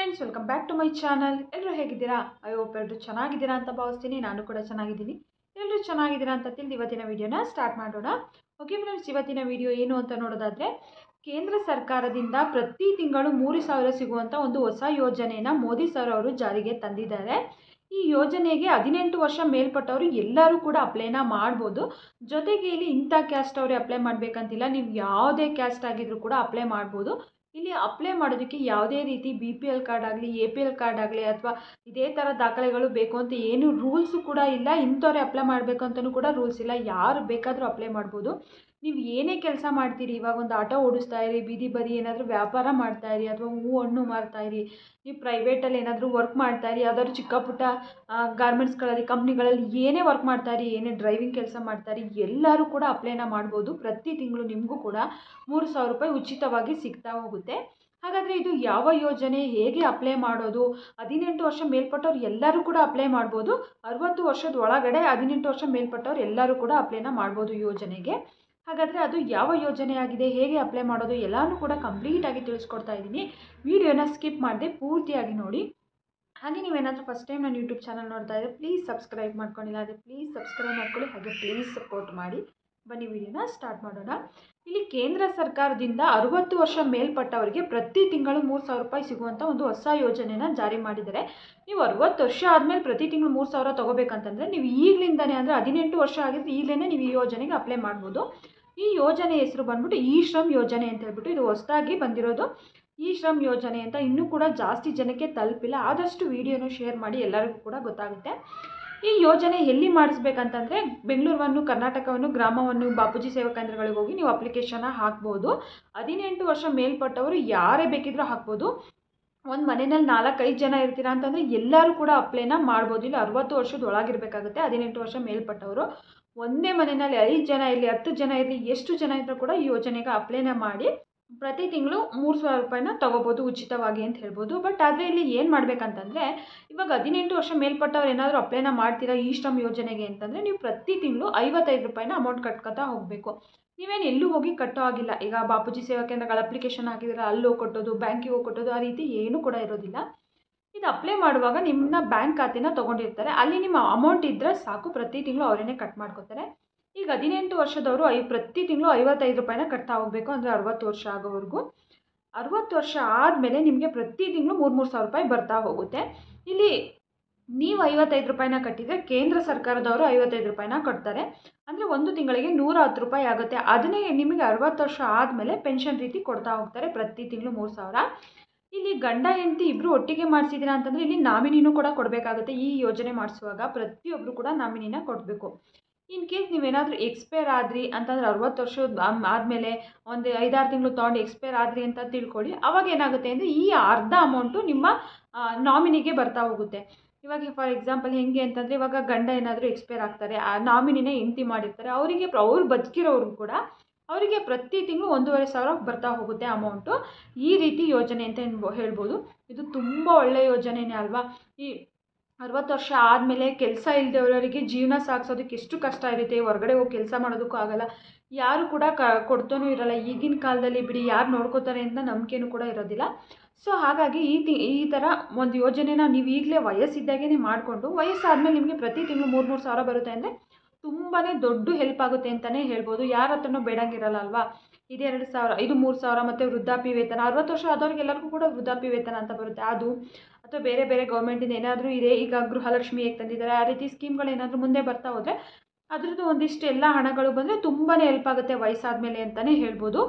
friends welcome back to my channel ಎಲ್ಲರೂ ಹೇಗಿದ್ದೀರಾ I hope ಎಲ್ಲರೂ ಚೆನ್ನಾಗಿದ್ದೀರಾ ಅಂತ ಭಾವಿಸ್ತೀನಿ ನಾನು ಕೂಡ ಚೆನ್ನಾಗಿದ್ದೀನಿ ಎಲ್ಲರೂ ಚೆನ್ನಾಗಿದ್ದೀರಾ ಅಂತ ತಿಳಿದು ಇವತ್ತಿನ ವಿಡಿಯೋನ ಸ್ಟಾರ್ಟ್ ಮಾಡೋಣ ಓಕೆ ಫ್ರೆಂಡ್ಸ್ ಇವತ್ತಿನ ವಿಡಿಯೋ ಏನು ಅಂತ ನೋಡೋದಾದರೆ ಕೇಂದ್ರ ಸರ್ಕಾರದಿಂದ ಪ್ರತಿ ತಿಂಗಳು ಮೂರು ಸಾವಿರ ಸಿಗುವಂಥ ಒಂದು ಹೊಸ ಯೋಜನೆಯನ್ನು ಮೋದಿ ಸರ್ ಅವರು ಜಾರಿಗೆ ತಂದಿದ್ದಾರೆ ಈ ಯೋಜನೆಗೆ ಹದಿನೆಂಟು ವರ್ಷ ಮೇಲ್ಪಟ್ಟವರು ಎಲ್ಲರೂ ಕೂಡ ಅಪ್ಲೈನ ಮಾಡ್ಬೋದು ಜೊತೆಗೆ ಇಲ್ಲಿ ಇಂಥ ಕ್ಯಾಸ್ಟ್ ಅವರೇ ಅಪ್ಲೈ ಮಾಡಬೇಕಂತಿಲ್ಲ ನೀವು ಯಾವುದೇ ಕ್ಯಾಸ್ಟ್ ಆಗಿದ್ರೂ ಕೂಡ ಅಪ್ಲೈ ಮಾಡ್ಬೋದು ಇಲ್ಲಿ ಅಪ್ಲೈ ಮಾಡೋದಕ್ಕೆ ಯಾವುದೇ ರೀತಿ ಬಿ ಪಿ ಎಲ್ ಕಾರ್ಡ್ ಆಗಲಿ ಎ ಪಿ ಎಲ್ ಕಾರ್ಡ್ ಆಗಲಿ ಅಥವಾ ಇದೇ ಥರ ದಾಖಲೆಗಳು ಬೇಕು ಅಂತ ಏನು ರೂಲ್ಸು ಕೂಡ ಇಲ್ಲ ಇಂಥವ್ರೆ ಅಪ್ಲೈ ಮಾಡಬೇಕು ಅಂತಲೂ ಕೂಡ ರೂಲ್ಸ್ ಇಲ್ಲ ಯಾರು ಬೇಕಾದರೂ ಅಪ್ಲೈ ಮಾಡ್ಬೋದು ನೀವು ಏನೇ ಕೆಲಸ ಮಾಡ್ತೀರಿ ಇವಾಗ ಒಂದು ಆಟೋ ಓಡಿಸ್ತಾ ಇರಿ ಬೀದಿ ಬದಿ ಏನಾದರೂ ವ್ಯಾಪಾರ ಮಾಡ್ತಾ ಇರಿ ಅಥವಾ ಹೂ ಹಣ್ಣು ಮಾರ್ತಾ ಇರಿ ನೀವು ಪ್ರೈವೇಟಲ್ಲಿ ಏನಾದರೂ ವರ್ಕ್ ಮಾಡ್ತಾ ಇರಿ ಯಾವ್ದಾದ್ರು ಚಿಕ್ಕ ಪುಟ್ಟ ಗಾರ್ಮೆಂಟ್ಸ್ಗಳಲ್ಲಿ ಕಂಪ್ನಿಗಳಲ್ಲಿ ಏನೇ ವರ್ಕ್ ಮಾಡ್ತಾ ಇರಿ ಏನೇ ಡ್ರೈವಿಂಗ್ ಕೆಲಸ ಮಾಡ್ತಾ ಇರಿ ಎಲ್ಲರೂ ಕೂಡ ಅಪ್ಲೈನ ಮಾಡ್ಬೋದು ಪ್ರತಿ ತಿಂಗಳು ನಿಮಗೂ ಕೂಡ ಮೂರು ಸಾವಿರ ರೂಪಾಯಿ ಉಚಿತವಾಗಿ ಸಿಗ್ತಾ ಹೋಗುತ್ತೆ ಹಾಗಾದರೆ ಇದು ಯಾವ ಯೋಜನೆ ಹೇಗೆ ಅಪ್ಲೈ ಮಾಡೋದು ಹದಿನೆಂಟು ವರ್ಷ ಮೇಲ್ಪಟ್ಟವ್ರು ಎಲ್ಲರೂ ಕೂಡ ಅಪ್ಲೈ ಮಾಡ್ಬೋದು ಅರುವತ್ತು ವರ್ಷದ ಒಳಗಡೆ ಹದಿನೆಂಟು ವರ್ಷ ಮೇಲ್ಪಟ್ಟವ್ರು ಎಲ್ಲರೂ ಕೂಡ ಅಪ್ಲೈನ ಮಾಡ್ಬೋದು ಯೋಜನೆಗೆ ಹಾಗಾದರೆ ಅದು ಯಾವ ಯೋಜನೆ ಆಗಿದೆ ಹೇಗೆ ಅಪ್ಲೈ ಮಾಡೋದು ಎಲ್ಲನೂ ಕೂಡ ಕಂಪ್ಲೀಟಾಗಿ ತಿಳಿಸ್ಕೊಡ್ತಾ ಇದ್ದೀನಿ ವಿಡಿಯೋನ ಸ್ಕಿಪ್ ಮಾಡದೆ ಪೂರ್ತಿಯಾಗಿ ನೋಡಿ ಹಾಗೆ ನೀವೇನಾದರೂ ಫಸ್ಟ್ ಟೈಮ್ ನಾನು ಯೂಟ್ಯೂಬ್ ಚಾನಲ್ ನೋಡ್ತಾ ಇದ್ದರೆ ಪ್ಲೀಸ್ ಸಬ್ಸ್ಕ್ರೈಬ್ ಮಾಡ್ಕೊಂಡಿಲ್ಲ ಅದೇ ಪ್ಲೀಸ್ ಸಬ್ಸ್ಕ್ರೈಬ್ ಮಾಡ್ಕೊಳ್ಳಿ ಹಾಗೆ ಪ್ಲೀಸ್ ಸಪೋರ್ಟ್ ಮಾಡಿ ಬನ್ನಿ ವಿಡಿಯೋನ ಸ್ಟಾರ್ಟ್ ಮಾಡೋಣ ಇಲ್ಲಿ ಕೇಂದ್ರ ಸರ್ಕಾರದಿಂದ ಅರುವತ್ತು ವರ್ಷ ಮೇಲ್ಪಟ್ಟವರಿಗೆ ಪ್ರತಿ ತಿಂಗಳು ಮೂರು ಸಾವಿರ ರೂಪಾಯಿ ಸಿಗುವಂಥ ಒಂದು ಹೊಸ ಯೋಜನೆನ ಜಾರಿ ಮಾಡಿದ್ದಾರೆ ನೀವು ಅರುವತ್ತು ವರ್ಷ ಆದಮೇಲೆ ಪ್ರತಿ ತಿಂಗಳು ಮೂರು ಸಾವಿರ ತೊಗೋಬೇಕಂತಂದರೆ ನೀವು ಈಗಲಿಂದನೇ ಅಂದರೆ ಹದಿನೆಂಟು ವರ್ಷ ಆಗಿದ್ರೆ ಈಗಲೇ ನೀವು ಈ ಯೋಜನೆಗೆ ಅಪ್ಲೈ ಮಾಡ್ಬೋದು ಈ ಯೋಜನೆ ಹೆಸರು ಬಂದ್ಬಿಟ್ಟು ಇ ಶ್ರಮ್ ಯೋಜನೆ ಅಂತ ಹೇಳ್ಬಿಟ್ಟು ಇದು ಹೊಸದಾಗಿ ಬಂದಿರೋದು ಇ ಶ್ರಮ್ ಯೋಜನೆ ಅಂತ ಇನ್ನೂ ಕೂಡ ಜಾಸ್ತಿ ಜನಕ್ಕೆ ತಲುಪಿಲ್ಲ ಆದಷ್ಟು ವಿಡಿಯೋನ ಶೇರ್ ಮಾಡಿ ಎಲ್ಲರಿಗೂ ಕೂಡ ಗೊತ್ತಾಗುತ್ತೆ ಈ ಯೋಜನೆ ಎಲ್ಲಿ ಮಾಡಿಸ್ಬೇಕಂತಂದರೆ ಬೆಂಗಳೂರನ್ನು ಕರ್ನಾಟಕವನ್ನು ಗ್ರಾಮವನ್ನು ಬಾಪೂಜಿ ಸೇವಾ ಕೇಂದ್ರಗಳಿಗೆ ಹೋಗಿ ನೀವು ಅಪ್ಲಿಕೇಶನ್ನ ಹಾಕ್ಬೋದು ಹದಿನೆಂಟು ವರ್ಷ ಮೇಲ್ಪಟ್ಟವರು ಯಾರೇ ಬೇಕಿದ್ರೂ ಹಾಕ್ಬೋದು ಒಂದು ಮನೆಯಲ್ಲಿ ನಾಲ್ಕೈದು ಜನ ಇರ್ತೀರಾ ಅಂತಂದರೆ ಎಲ್ಲರೂ ಕೂಡ ಅಪ್ಲೈನ ಮಾಡ್ಬೋದು ಇಲ್ಲಿ ಅರುವತ್ತು ವರ್ಷದ ಒಳಗಿರಬೇಕಾಗುತ್ತೆ ಹದಿನೆಂಟು ವರ್ಷ ಮೇಲ್ಪಟ್ಟವರು ಒಂದೇ ಮನೆಯಲ್ಲಿ ಐದು ಜನ ಇರಲಿ ಹತ್ತು ಜನ ಇರಲಿ ಎಷ್ಟು ಜನ ಇದ್ದರೂ ಕೂಡ ಈ ಯೋಜನೆಗೆ ಅಪ್ಲೈನ ಮಾಡಿ ಪ್ರತಿ ತಿಂಗಳು ಮೂರು ಸಾವಿರ ರೂಪಾಯಿನ ತೊಗೋಬೋದು ಉಚಿತವಾಗಿ ಅಂತ ಹೇಳ್ಬೋದು ಬಟ್ ಆದರೆ ಇಲ್ಲಿ ಏನು ಮಾಡಬೇಕಂತಂದರೆ ಇವಾಗ ಹದಿನೆಂಟು ವರ್ಷ ಮೇಲ್ಪಟ್ಟವ್ರು ಏನಾದರೂ ಅಪ್ಲೈನ ಮಾಡ್ತೀರಾ ಈ ಶ್ರಮ್ ಯೋಜನೆಗೆ ಅಂತಂದರೆ ನೀವು ಪ್ರತಿ ತಿಂಗಳು ಐವತ್ತೈದು ರೂಪಾಯಿನ ಅಮೌಂಟ್ ಕಟ್ಕೊತಾ ಹೋಗಬೇಕು ನೀವೇನು ಎಲ್ಲೂ ಹೋಗಿ ಕಟ್ಟೋ ಆಗಿಲ್ಲ ಈಗ ಬಾಪೂಜಿ ಸೇವಾ ಕೇಂದ್ರಗಳ ಅಪ್ಲಿಕೇಶನ್ ಹಾಕಿದ್ರೆ ಅಲ್ಲಿ ಹೋಗಿ ಕೊಟ್ಟೋದು ಬ್ಯಾಂಕಿಗೆ ಹೋಗಿ ಕೊಟ್ಟೋದು ಆ ರೀತಿ ಏನೂ ಕೂಡ ಇರೋದಿಲ್ಲ ಇದು ಅಪ್ಲೈ ಮಾಡುವಾಗ ನಿಮ್ಮನ್ನ ಬ್ಯಾಂಕ್ ಖಾತೆನ ತೊಗೊಂಡಿರ್ತಾರೆ ಅಲ್ಲಿ ನಿಮ್ಮ ಅಮೌಂಟ್ ಇದ್ದರೆ ಸಾಕು ಪ್ರತಿ ತಿಂಗಳು ಅವರೇನೆ ಕಟ್ ಮಾಡ್ಕೋತಾರೆ ಈಗ ಹದಿನೆಂಟು ವರ್ಷದವರು ಐ ಪ್ರತಿ ತಿಂಗಳು ಐವತ್ತೈದು ರೂಪಾಯಿನ ಕಟ್ತಾ ಹೋಗಬೇಕು ಅಂದರೆ ಅರುವತ್ತು ವರ್ಷ ಆಗೋವರೆಗೂ ಅರುವತ್ತು ವರ್ಷ ಆದಮೇಲೆ ನಿಮಗೆ ಪ್ರತಿ ತಿಂಗಳು ಮೂರು ಮೂರು ಸಾವಿರ ರೂಪಾಯಿ ಬರ್ತಾ ಹೋಗುತ್ತೆ ಇಲ್ಲಿ ನೀವು ಐವತ್ತೈದು ರೂಪಾಯಿನ ಕಟ್ಟಿದರೆ ಕೇಂದ್ರ ಸರ್ಕಾರದವರು ಐವತ್ತೈದು ರೂಪಾಯಿನ ಕಟ್ತಾರೆ ಅಂದರೆ ಒಂದು ತಿಂಗಳಿಗೆ ನೂರ ಹತ್ತು ರೂಪಾಯಿ ಆಗುತ್ತೆ ಅದನ್ನೇ ನಿಮಗೆ ಅರುವತ್ತು ವರ್ಷ ಆದಮೇಲೆ ಪೆನ್ಷನ್ ರೀತಿ ಕೊಡ್ತಾ ಹೋಗ್ತಾರೆ ಪ್ರತಿ ತಿಂಗಳು ಮೂರು ಸಾವಿರ ಇಲ್ಲಿ ಗಂಡ ಹೆಂಡತಿ ಇಬ್ಬರು ಒಟ್ಟಿಗೆ ಮಾಡಿಸಿದ್ದೀರಾ ಅಂತಂದರೆ ಇಲ್ಲಿ ನಾಮಿನಿನೂ ಕೂಡ ಕೊಡಬೇಕಾಗುತ್ತೆ ಈ ಯೋಜನೆ ಮಾಡಿಸುವಾಗ ಪ್ರತಿಯೊಬ್ಬರು ಕೂಡ ನಾಮಿನಿನ ಕೊಡಬೇಕು ಇನ್ ಕೇಸ್ ನೀವೇನಾದರೂ ಎಕ್ಸ್ಪೈರ್ ಆದ್ರಿ ಅಂತಂದ್ರೆ ಅರುವತ್ತು ವರ್ಷ ಆದಮೇಲೆ ಒಂದು ಐದಾರು ತಿಂಗಳು ತೊಗೊಂಡು ಎಕ್ಸ್ಪೈರ್ ಆದ್ರಿ ಅಂತ ತಿಳ್ಕೊಳ್ಳಿ ಅವಾಗ ಏನಾಗುತ್ತೆ ಅಂದರೆ ಈ ಅರ್ಧ ಅಮೌಂಟು ನಿಮ್ಮ ನಾಮಿನಿಗೆ ಬರ್ತಾ ಹೋಗುತ್ತೆ ಇವಾಗ ಫಾರ್ ಎಕ್ಸಾಂಪಲ್ ಹೆಂಗೆ ಅಂತಂದರೆ ಇವಾಗ ಗಂಡ ಏನಾದರೂ ಎಕ್ಸ್ಪೈರ್ ಆಗ್ತಾರೆ ಆ ನಾಮಿನಿನೇ ಹೆಂಡ್ತಿ ಮಾಡಿರ್ತಾರೆ ಅವರಿಗೆ ಅವ್ರು ಬದುಕಿರೋರು ಕೂಡ ಅವರಿಗೆ ಪ್ರತಿ ತಿಂಗಳು ಒಂದೂವರೆ ಸಾವಿರ ಬರ್ತಾ ಹೋಗುತ್ತೆ ಅಮೌಂಟು ಈ ರೀತಿ ಯೋಜನೆ ಅಂತ ಹೇಳ್ಬೋದು ಇದು ತುಂಬ ಒಳ್ಳೆಯ ಯೋಜನೆನೇ ಅಲ್ವಾ ಈ ಅರುವತ್ತು ವರ್ಷ ಆದಮೇಲೆ ಕೆಲಸ ಇಲ್ಲದವರಿಗೆ ಜೀವನ ಸಾಗಿಸೋದಕ್ಕೆ ಎಷ್ಟು ಕಷ್ಟ ಇರುತ್ತೆ ಹೊರಗಡೆ ಹೋಗಿ ಕೆಲಸ ಮಾಡೋದಕ್ಕೂ ಆಗಲ್ಲ ಯಾರು ಕೂಡ ಕ ಕೊಡ್ತಾನೂ ಇರಲ್ಲ ಈಗಿನ ಕಾಲದಲ್ಲಿ ಬಿಡಿ ಯಾರು ನೋಡ್ಕೋತಾರೆ ಅಂತ ನಂಬಿಕೆನೂ ಕೂಡ ಇರೋದಿಲ್ಲ ಸೊ ಹಾಗಾಗಿ ಈ ತಿ ಈ ಥರ ಒಂದು ಯೋಜನೆನ ನೀವು ಈಗಲೇ ವಯಸ್ಸಿದ್ದಾಗೇ ಮಾಡಿಕೊಂಡು ವಯಸ್ಸಾದಮೇಲೆ ನಿಮಗೆ ಪ್ರತಿ ತಿಂಗಳು ಮೂರು ಮೂರು ಸಾವಿರ ಬರುತ್ತೆ ಅಂದರೆ ತುಂಬಾ ದೊಡ್ಡ ಹೆಲ್ಪ್ ಆಗುತ್ತೆ ಅಂತಲೇ ಹೇಳ್ಬೋದು ಯಾರ ಹತ್ರನೂ ಬೇಡಂಗಿರಲ್ಲ ಅಲ್ವಾ ಇದು ಎರಡು ಸಾವಿರ ಇದು ಮೂರು ಸಾವಿರ ಮತ್ತು ವೃದ್ಧಾಪ್ಯ ವೇತನ ಅರುವತ್ತು ವರ್ಷ ಆದವ್ರಿಗೆಲ್ಲರಿಗೂ ಕೂಡ ವೃದ್ಧಾಪ್ಯ ವೇತನ ಅಂತ ಬರುತ್ತೆ ಅದು ಅಥವಾ ಬೇರೆ ಬೇರೆ ಗೌರ್ಮೆಂಟಿಂದ ಏನಾದರೂ ಇದೆ ಈಗ ಗೃಹಲಕ್ಷ್ಮಿ ಹೇಗೆ ತಂದಿದ್ದಾರೆ ಆ ರೀತಿ ಸ್ಕೀಮ್ಗಳು ಏನಾದರೂ ಮುಂದೆ ಬರ್ತಾ ಹೋದರೆ ಅದ್ರದ್ದು ಒಂದಿಷ್ಟು ಎಲ್ಲ ಹಣಗಳು ಬಂದರೆ ತುಂಬಾ ಹೆಲ್ಪ್ ಆಗುತ್ತೆ ವಯಸ್ಸಾದಮೇಲೆ ಅಂತಲೇ ಹೇಳ್ಬೋದು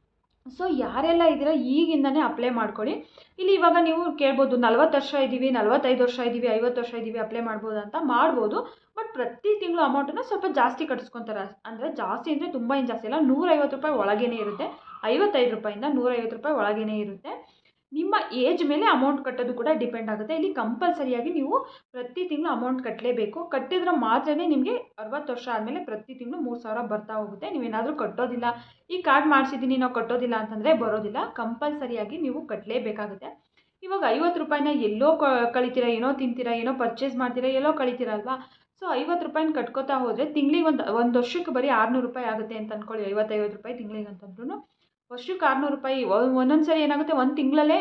ಸೊ ಯಾರೆಲ್ಲ ಇದ್ದೀರಾ ಈಗಿಂದನೇ ಅಪ್ಲೈ ಮಾಡ್ಕೊಳ್ಳಿ ಇಲ್ಲಿ ಇವಾಗ ನೀವು ಕೇಳ್ಬೋದು ನಲ್ವತ್ತು ವರ್ಷ ಇದ್ದೀವಿ ನಲ್ವತ್ತೈದು ವರ್ಷ ಇದ್ದೀವಿ ಐವತ್ತು ವರ್ಷ ಇದ್ದೀವಿ ಅಪ್ಲೈ ಮಾಡ್ಬೋದು ಅಂತ ಮಾಡ್ಬೋದು ಬಟ್ ಪ್ರತಿ ತಿಂಗಳು ಅಮೌಂಟನ್ನು ಸ್ವಲ್ಪ ಜಾಸ್ತಿ ಕಟ್ಸ್ಕೊತಾರೆ ಅಂದರೆ ಜಾಸ್ತಿ ಅಂದರೆ ತುಂಬ ಏನು ಜಾಸ್ತಿ ಇಲ್ಲ ನೂರೈವತ್ತು ರೂಪಾಯಿ ಒಳಗೇ ಇರುತ್ತೆ ಐವತ್ತೈದು ರೂಪಾಯಿಂದ ನೂರೈವತ್ತು ರೂಪಾಯಿ ಒಳಗೇ ಇರುತ್ತೆ ನಿಮ್ಮ ಏಜ್ ಮೇಲೆ ಅಮೌಂಟ್ ಕಟ್ಟೋದು ಕೂಡ ಡಿಪೆಂಡ್ ಆಗುತ್ತೆ ಇಲ್ಲಿ ಕಂಪಲ್ಸರಿಯಾಗಿ ನೀವು ಪ್ರತಿ ತಿಂಗಳು ಅಮೌಂಟ್ ಕಟ್ಟಲೇಬೇಕು ಕಟ್ಟಿದ್ರೆ ಮಾತ್ರ ನಿಮಗೆ ಅರುವತ್ತು ವರ್ಷ ಆದಮೇಲೆ ಪ್ರತಿ ತಿಂಗಳು ಮೂರು ಸಾವಿರ ಬರ್ತಾ ಹೋಗುತ್ತೆ ನೀವೇನಾದರೂ ಕಟ್ಟೋದಿಲ್ಲ ಈ ಕಾರ್ಡ್ ಮಾಡಿಸಿದ್ದೀನಿ ನಾವು ಕಟ್ಟೋದಿಲ್ಲ ಅಂತಂದರೆ ಬರೋದಿಲ್ಲ ಕಂಪಲ್ಸರಿಯಾಗಿ ನೀವು ಕಟ್ಟಲೇಬೇಕಾಗುತ್ತೆ ಇವಾಗ ಐವತ್ತು ರೂಪಾಯಿನ ಎಲ್ಲೋ ಕಳಿತೀರಾ ಏನೋ ತಿಂತೀರಾ ಏನೋ ಪರ್ಚೇಸ್ ಮಾಡ್ತೀರಾ ಎಲ್ಲೋ ಕಳಿತೀರಾ ಅಲ್ವಾ ಸೊ ಐವತ್ತು ರೂಪಾಯಿನ ಕಟ್ಕೋತಾ ಹೋದರೆ ತಿಂಗಳಿಗೆ ಒಂದು ಒಂದು ವರ್ಷಕ್ಕೆ ಬರೀ ಆರುನೂರು ರೂಪಾಯಿ ಆಗುತ್ತೆ ಅಂತ ಅಂದ್ಕೊಳ್ಳಿ ಐವತ್ತೈವತ್ತು ರೂಪಾಯಿ ತಿಂಗಳಿಗೆ ಅಂತಂದ್ರೂ ವರ್ಷಕ್ಕೆ ಆರುನೂರು ರೂಪಾಯಿ ಒಂದೊಂದು ಸರಿ ಏನಾಗುತ್ತೆ ಒಂದು ತಿಂಗಳಲ್ಲೇ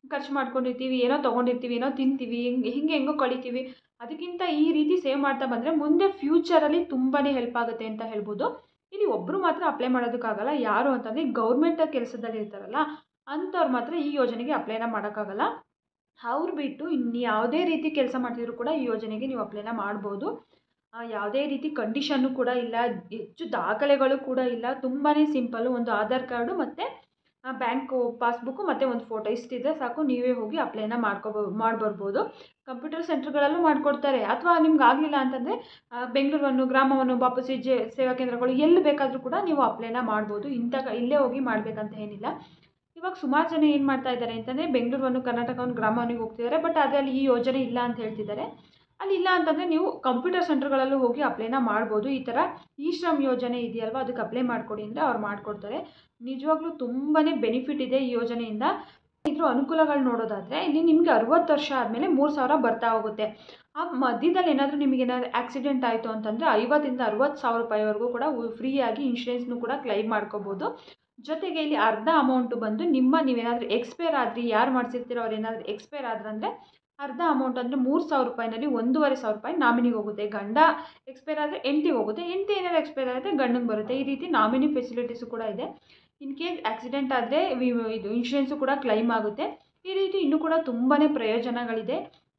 ಖರ್ಚು ಮಾಡ್ಕೊಂಡಿರ್ತೀವಿ ಏನೋ ತೊಗೊಂಡಿರ್ತೀವಿ ಏನೋ ತಿಂತೀವಿ ಹಿಂಗೆ ಹಿಂಗೆ ಹೆಂಗೋ ಕಳಿತೀವಿ ಅದಕ್ಕಿಂತ ಈ ರೀತಿ ಸೇವ್ ಮಾಡ್ತಾ ಬಂದರೆ ಮುಂದೆ ಫ್ಯೂಚರಲ್ಲಿ ತುಂಬಾ ಹೆಲ್ಪ್ ಆಗುತ್ತೆ ಅಂತ ಹೇಳ್ಬೋದು ಇಲ್ಲಿ ಒಬ್ಬರು ಮಾತ್ರ ಅಪ್ಲೈ ಮಾಡೋದಕ್ಕಾಗಲ್ಲ ಯಾರು ಅಂತಂದರೆ ಗೌರ್ಮೆಂಟ್ ಕೆಲಸದಲ್ಲಿ ಇರ್ತಾರಲ್ಲ ಅಂಥವ್ರು ಮಾತ್ರ ಈ ಯೋಜನೆಗೆ ಅಪ್ಲೈನ ಮಾಡೋಕ್ಕಾಗಲ್ಲ ಅವ್ರು ಬಿಟ್ಟು ಇನ್ನು ಯಾವುದೇ ರೀತಿ ಕೆಲಸ ಮಾಡ್ತಿದ್ರು ಕೂಡ ಈ ಯೋಜನೆಗೆ ನೀವು ಅಪ್ಲೈನ ಮಾಡ್ಬೋದು ಯಾವುದೇ ರೀತಿ ಕಂಡೀಷನ್ನು ಕೂಡ ಇಲ್ಲ ಹೆಚ್ಚು ದಾಖಲೆಗಳು ಕೂಡ ಇಲ್ಲ ತುಂಬಾ ಸಿಂಪಲ್ಲು ಒಂದು ಆಧಾರ್ ಕಾರ್ಡು ಮತ್ತು ಬ್ಯಾಂಕು ಪಾಸ್ಬುಕ್ಕು ಮತ್ತು ಒಂದು ಫೋಟೋ ಇಷ್ಟಿದ್ರೆ ಸಾಕು ನೀವೇ ಹೋಗಿ ಅಪ್ಲೈನ ಮಾಡ್ಕೊಬೋ ಮಾಡ್ಬರ್ಬೋದು ಕಂಪ್ಯೂಟರ್ ಸೆಂಟ್ರ್ಗಳಲ್ಲೂ ಮಾಡಿಕೊಡ್ತಾರೆ ಅಥವಾ ನಿಮ್ಗೆ ಆಗಲಿಲ್ಲ ಅಂತಂದರೆ ಬೆಂಗಳೂರನ್ನು ಗ್ರಾಮವನ್ನು ವಾಪಸ್ಸಿ ಜೆ ಸೇವಾ ಕೇಂದ್ರಗಳು ಎಲ್ಲಿ ಬೇಕಾದರೂ ಕೂಡ ನೀವು ಅಪ್ಲೈನ ಮಾಡ್ಬೋದು ಇಂಥ ಇಲ್ಲೇ ಹೋಗಿ ಮಾಡಬೇಕಂತ ಏನಿಲ್ಲ ಇವಾಗ ಸುಮಾರು ಜನ ಏನು ಮಾಡ್ತಾ ಇದ್ದಾರೆ ಅಂತಂದರೆ ಬೆಂಗಳೂರನ್ನು ಕರ್ನಾಟಕವನ್ನು ಗ್ರಾಮವನಿಗೆ ಹೋಗ್ತಿದ್ದಾರೆ ಬಟ್ ಅದರಲ್ಲಿ ಈ ಯೋಜನೆ ಇಲ್ಲ ಅಂತ ಹೇಳ್ತಿದ್ದಾರೆ ಅಲ್ಲಿ ಇಲ್ಲ ಅಂತಂದರೆ ನೀವು ಕಂಪ್ಯೂಟರ್ ಸೆಂಟರ್ಗಳಲ್ಲೂ ಹೋಗಿ ಅಪ್ಲೈನ ಮಾಡ್ಬೋದು ಈ ಥರ ಈ ಶ್ರಮ್ ಯೋಜನೆ ಇದೆಯಲ್ವ ಅದಕ್ಕೆ ಅಪ್ಲೈ ಮಾಡಿಕೊಡಿ ಅಂದರೆ ಅವ್ರು ಮಾಡಿಕೊಡ್ತಾರೆ ನಿಜವಾಗ್ಲೂ ತುಂಬಾ ಬೆನಿಫಿಟ್ ಇದೆ ಈ ಯೋಜನೆಯಿಂದ ಇದ್ರ ಅನುಕೂಲಗಳು ನೋಡೋದಾದರೆ ಇಲ್ಲಿ ನಿಮಗೆ ಅರುವತ್ತು ವರ್ಷ ಆದಮೇಲೆ ಮೂರು ಸಾವಿರ ಬರ್ತಾ ಹೋಗುತ್ತೆ ಆ ಮಧ್ಯದಲ್ಲಿ ಏನಾದರೂ ನಿಮಗೆ ಏನಾದರೂ ಆಕ್ಸಿಡೆಂಟ್ ಆಯಿತು ಅಂತಂದರೆ ಐವತ್ತರಿಂದ ಅರುವತ್ತು ಸಾವಿರ ರೂಪಾಯಿವರೆಗೂ ಕೂಡ ಫ್ರೀಯಾಗಿ ಇನ್ಶೂರೆನ್ಸ್ನು ಕೂಡ ಕ್ಲೈಮ್ ಮಾಡ್ಕೋಬೋದು ಜೊತೆಗೆ ಇಲ್ಲಿ ಅರ್ಧ ಅಮೌಂಟು ಬಂದು ನಿಮ್ಮ ನೀವೇನಾದರೂ ಎಕ್ಸ್ಪೈರ್ ಆದ್ರಿ ಯಾರು ಮಾಡಿಸಿರ್ತೀರೋ ಅವ್ರು ಏನಾದರೂ ಎಕ್ಸ್ಪೈರ್ ಆದ್ರಂದರೆ ಅರ್ಧ ಅಮೌಂಟ್ ಅಂದರೆ ಮೂರು ಸಾವಿರ ರೂಪಾಯಿನಲ್ಲಿ ಒಂದೂವರೆ ಸಾವಿರ ರೂಪಾಯಿ ನಾಮಿನಿಗೆ ಹೋಗುತ್ತೆ ಗಂಡ ಎಕ್ಸ್ಪೈರ್ ಆದರೆ ಹೆಂಡ್ತಿಗೆ ಹೋಗುತ್ತೆ ಹೆಂಡ್ತಿ ಏನಾದ್ರು ಎಕ್ಸ್ಪೈರ್ ಆದರೆ ಗಂಡಂಗೆ ಬರುತ್ತೆ ಈ ರೀತಿ ನಾಮಿನಿ ಫೆಸಿಲಿಟೀಸು ಕೂಡ ಇದೆ ಇನ್ ಕೇಸ್ ಆಕ್ಸಿಡೆಂಟ್ ಆದರೆ ಇದು ಇನ್ಶೂರೆನ್ಸು ಕೂಡ ಕ್ಲೈಮ್ ಆಗುತ್ತೆ ಈ ರೀತಿ ಇನ್ನೂ ಕೂಡ ತುಂಬಾ ಪ್ರಯೋಜನಗಳಿದೆ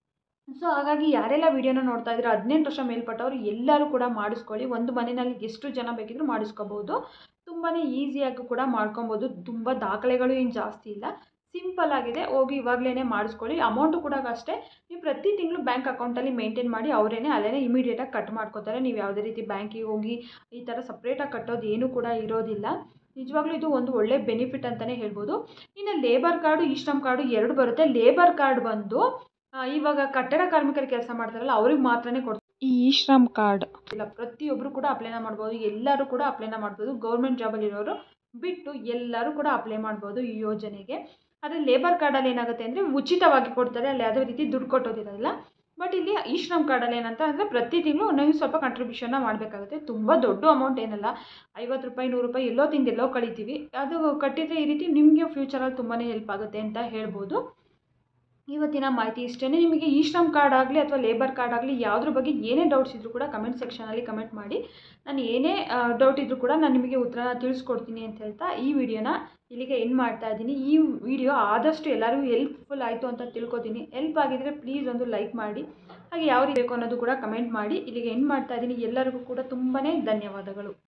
ಸೊ ಹಾಗಾಗಿ ಯಾರೆಲ್ಲ ವೀಡಿಯೋನ ನೋಡ್ತಾ ಇದ್ದೀರೋ ಹದಿನೆಂಟು ವರ್ಷ ಮೇಲ್ಪಟ್ಟವರು ಎಲ್ಲರೂ ಕೂಡ ಮಾಡಿಸ್ಕೊಳ್ಳಿ ಒಂದು ಮನೆಯಲ್ಲಿ ಎಷ್ಟು ಜನ ಬೇಕಿದ್ರೂ ಮಾಡಿಸ್ಕೋಬೋದು ತುಂಬಾ ಈಸಿಯಾಗಿ ಕೂಡ ಮಾಡ್ಕೊಬೋದು ತುಂಬ ದಾಖಲೆಗಳು ಏನು ಜಾಸ್ತಿ ಇಲ್ಲ ಸಿಂಪಲ್ ಆಗಿದೆ ಹೋಗಿ ಇವಾಗಲೇ ಮಾಡಿಸ್ಕೊಳ್ಳಿ ಅಮೌಂಟು ಕೂಡ ಅಷ್ಟೇ ನೀವು ಪ್ರತಿ ತಿಂಗಳು ಬ್ಯಾಂಕ್ ಅಕೌಂಟಲ್ಲಿ ಮೇಂಟೈನ್ ಮಾಡಿ ಅವರೇನೆ ಅಲ್ಲೇ ಇಮಿಡಿಯೇಟಾಗಿ ಕಟ್ ಮಾಡ್ಕೋತಾರೆ ನೀವು ಯಾವುದೇ ರೀತಿ ಬ್ಯಾಂಕಿಗೆ ಹೋಗಿ ಈ ಥರ ಸಪ್ರೇಟಾಗಿ ಕಟ್ಟೋದು ಏನೂ ಕೂಡ ಇರೋದಿಲ್ಲ ನಿಜವಾಗ್ಲೂ ಇದು ಒಂದು ಒಳ್ಳೆ ಬೆನಿಫಿಟ್ ಅಂತಲೇ ಹೇಳ್ಬೋದು ಇನ್ನು ಲೇಬರ್ ಕಾರ್ಡು ಈ ಶ್ರಮ್ ಕಾರ್ಡು ಎರಡು ಬರುತ್ತೆ ಲೇಬರ್ ಕಾರ್ಡ್ ಬಂದು ಇವಾಗ ಕಟ್ಟಡ ಕಾರ್ಮಿಕರು ಕೆಲಸ ಮಾಡ್ತಾರಲ್ಲ ಅವ್ರಿಗೆ ಮಾತ್ರನೇ ಕೊಡ್ತಾರೆ ಈ ಇ ಶ್ರಮ್ ಕಾರ್ಡ್ ಇಲ್ಲ ಪ್ರತಿಯೊಬ್ಬರು ಕೂಡ ಅಪ್ಲೈನ ಮಾಡ್ಬೋದು ಎಲ್ಲರೂ ಕೂಡ ಅಪ್ಲೈನ ಮಾಡ್ಬೋದು ಗೌರ್ಮೆಂಟ್ ಜಾಬಲ್ಲಿ ಇರೋರು ಬಿಟ್ಟು ಎಲ್ಲರೂ ಕೂಡ ಅಪ್ಲೈ ಮಾಡ್ಬೋದು ಈ ಯೋಜನೆಗೆ ಆದರೆ ಲೇಬರ್ ಕಾರ್ಡಲ್ಲಿ ಏನಾಗುತ್ತೆ ಅಂದರೆ ಉಚಿತವಾಗಿ ಕೊಡ್ತಾರೆ ಅಲ್ಲಿ ಯಾವುದೇ ರೀತಿ ದುಡ್ಡು ಕೊಟ್ಟೋದಿರೋದಿಲ್ಲ ಬಟ್ ಇಲ್ಲಿ ಈ ಶ್ರಮ್ ಕಾರ್ಡಲ್ಲಿ ಏನಂತ ಅಂದರೆ ಪ್ರತಿ ತಿಂಗಳು ನೀವು ಸ್ವಲ್ಪ ಕಾಂಟ್ರಿಬ್ಯೂಷನ್ನ ಮಾಡಬೇಕಾಗುತ್ತೆ ತುಂಬ ದೊಡ್ಡ ಅಮೌಂಟ್ ಏನಲ್ಲ ಐವತ್ತು ರೂಪಾಯಿ ನೂರು ರೂಪಾಯಿ ಎಲ್ಲೋ ತಿಂದು ಎಲ್ಲೋ ಕಳಿತೀವಿ ಅದು ಕಟ್ಟಿದರೆ ಈ ರೀತಿ ನಿಮಗೆ ಫ್ಯೂಚರಲ್ಲಿ ತುಂಬಾ ಹೆಲ್ಪ್ ಆಗುತ್ತೆ ಅಂತ ಹೇಳ್ಬೋದು ಇವತ್ತಿನ ಮಾಹಿತಿ ಇಷ್ಟೇ ನಿಮಗೆ ಈ ಶ್ರಮ್ ಕಾರ್ಡ್ ಆಗಲಿ ಅಥವಾ ಲೇಬರ್ ಕಾರ್ಡ್ ಆಗಲಿ ಯಾವುದ್ರ ಬಗ್ಗೆ ಏನೇ ಡೌಟ್ಸ್ ಇದ್ದರೂ ಕೂಡ ಕಮೆಂಟ್ ಸೆಕ್ಷನಲ್ಲಿ ಕಮೆಂಟ್ ಮಾಡಿ ನಾನು ಏನೇ ಡೌಟ್ ಇದ್ದರೂ ಕೂಡ ನಾನು ನಿಮಗೆ ಉತ್ತರನ ತಿಳಿಸ್ಕೊಡ್ತೀನಿ ಅಂತ ಹೇಳ್ತಾ ಈ ವಿಡಿಯೋನ ಇಲ್ಲಿಗೆ ಎಂಡ್ ಮಾಡ್ತಾ ಇದ್ದೀನಿ ಈ ವಿಡಿಯೋ ಆದಷ್ಟು ಎಲ್ಲರಿಗೂ ಹೆಲ್ಪ್ಫುಲ್ ಆಯಿತು ಅಂತ ತಿಳ್ಕೊತೀನಿ ಹೆಲ್ಪ್ ಆಗಿದ್ದರೆ ಪ್ಲೀಸ್ ಒಂದು ಲೈಕ್ ಮಾಡಿ ಹಾಗೆ ಯಾವ ರೀತಿ ಬೇಕು ಅನ್ನೋದು ಕೂಡ ಕಮೆಂಟ್ ಮಾಡಿ ಇಲ್ಲಿಗೆ ಎಂಡ್ ಮಾಡ್ತಾ ಇದ್ದೀನಿ ಎಲ್ಲರಿಗೂ ಕೂಡ ತುಂಬಾ ಧನ್ಯವಾದಗಳು